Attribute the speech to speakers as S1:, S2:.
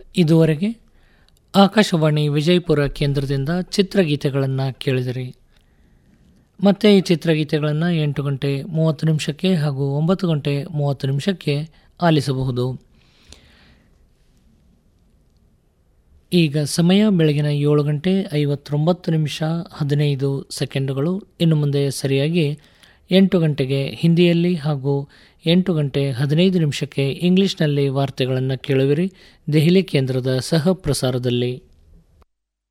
S1: ಇದುವರೆಗೆ ಆಕಾಶವಾಣಿ ವಿಜಯಪುರ ಕೇಂದ್ರದಿಂದ ಚಿತ್ರಗೀತೆಗಳನ್ನು ಕೇಳಿದಿರಿ ಮತ್ತೆ ಈ ಚಿತ್ರಗೀತೆಗಳನ್ನು ಎಂಟು ಗಂಟೆ ಮೂವತ್ತು ನಿಮಿಷಕ್ಕೆ ಹಾಗೂ ಒಂಬತ್ತು ಗಂಟೆ ಮೂವತ್ತು ನಿಮಿಷಕ್ಕೆ ಆಲಿಸಬಹುದು ಈಗ ಸಮಯ ಬೆಳಗಿನ ಏಳು ಗಂಟೆ ಐವತ್ತೊಂಬತ್ತು ನಿಮಿಷ ಹದಿನೈದು ಸೆಕೆಂಡುಗಳು ಇನ್ನು ಮುಂದೆ ಸರಿಯಾಗಿ ಎಂಟು ಗಂಟೆಗೆ ಹಿಂದಿಯಲ್ಲಿ ಹಾಗೂ ಎಂಟು ಗಂಟೆ ಹದಿನೈದು ನಿಮಿಷಕ್ಕೆ ಇಂಗ್ಲಿಷ್ನಲ್ಲಿ ವಾರ್ತೆಗಳನ್ನು ಕೇಳುವಿರಿ ದೆಹಲಿ ಕೇಂದ್ರದ ಸಹ ಪ್ರಸಾರದಲ್ಲಿ